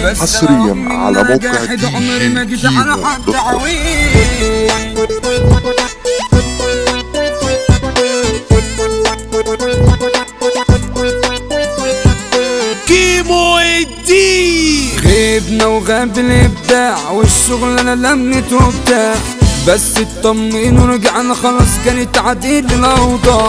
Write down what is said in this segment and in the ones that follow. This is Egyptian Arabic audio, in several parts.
بس حصرياً رغم على إن أنا موقع جاحد دي عمري جي ما جيت على كيمو حد دوت كوم. عويل كيمو الدين غيبنا وغاب الابداع والشغل انا لمت وبتاع بس اطمئن ورجعنا خلاص كانت عديد الاوضاع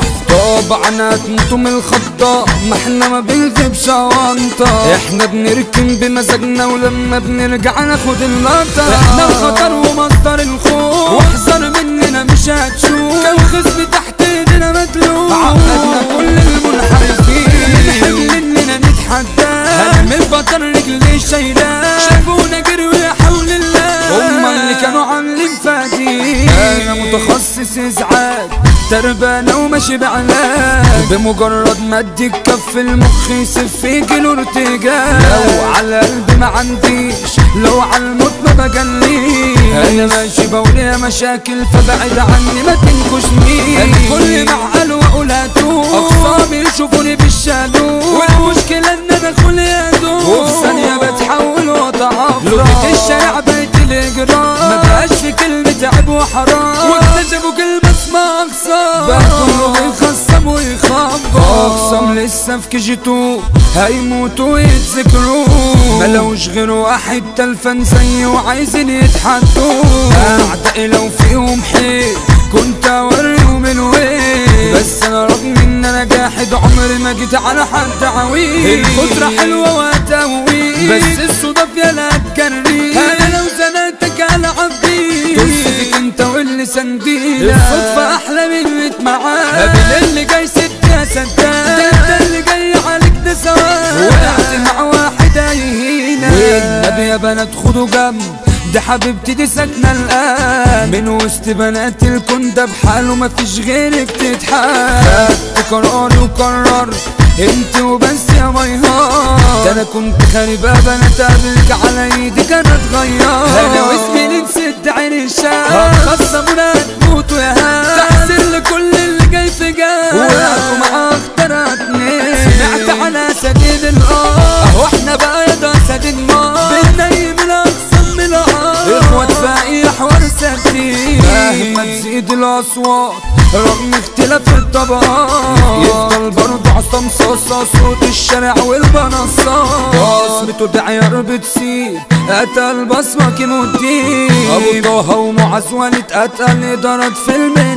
طبعا هتموتوا من الخضاء ما احنا ما بنغيبش وانطة احنا بنركن بمزاجنا ولما بنرجع ناخد اللقطة احنا الخطر ومصدر الخوف واحذر مننا مش هتشوف كان خصم تحت ايدينا مدلوق عقدنا كل المنحرفين بنحب اننا نتحدى هنعمل بطل رجلي شايلاه شافونا جروا يا حول الله هما اللي كانوا عاملين فادي انا متخصص ازعاج تربانة وماشي بعلاج بمجرد ما اديك كف المخ يسف فيك الارتجاج لو على قلبي ما عنديش لو على الموت ما بجليش انا ماشي بقول يا مشاكل فبعد عني ما تنكشنيش انا كل ما اعقل واقول هاتوه اقسامي يشوفوني بالشالوت والمشكلة ان انا خلي ادوب وفي ثانية بتحول واتعفرت لغة الشارع بقت الاجرام ما بقاش في كلمة عيب وحرام واكتشفوا كلمة اسمها اقسام بقى كله بيخصم ويخبط اقسم لسه في كي جي تو هيموتوا ويتذكروا ملوش غير واحد تلفن زيي وعايزين يتحدوا اعدائي لو فيهم حيل كنت اوريهم الويل بس انا رغم ان انا جاحد عمري ما جيت على حد عويل القدرة حلوة وتهويل بس الصدف يا لا تجري انا لو زنقتك على عبدي قصتك انت واللي سندينا الصدفة احلى من ميت معاه قابل اللي جاي ست يا سداد ده انت اللي جاي عليك ده سواد وقعت مع واحد هيهينا والنبي يا بنات خدوا جنب دي حبيبتي دي ساكنة الآن من وسط بنات الكون ده بحاله مفيش غيرك تتحال خدت قراري وقررت انت وبس يا ميهار ده انا كنت خاربة بنات قبلك على ايدك انا اتغير انا واسمي اللي نسيت عين الشام خصمونا هتموتوا يا هام تحسن لكل اللي جاي في جام وقعتوا مع اخترعتني سمعت على سديد الارض اهو احنا بقى يا ده سديد نار بننيم الاقسام من الارض اخوات باقي حوار سديد مهما تزيد الاصوات رغم اختلاف الطبقات يفضل برضه عصام صاصة صوت الشارع والبنصات بصمته ده عيار بتسيب قتل بصمة كيموتين ابو طه ومعز ولد قتل ضرب في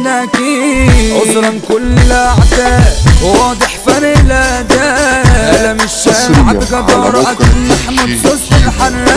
المناكين عذرا كل الاعداء واضح فرق الاداء قلم الشارع حصرياً على بجدارة موقع قتل محمود دي صوص الحراق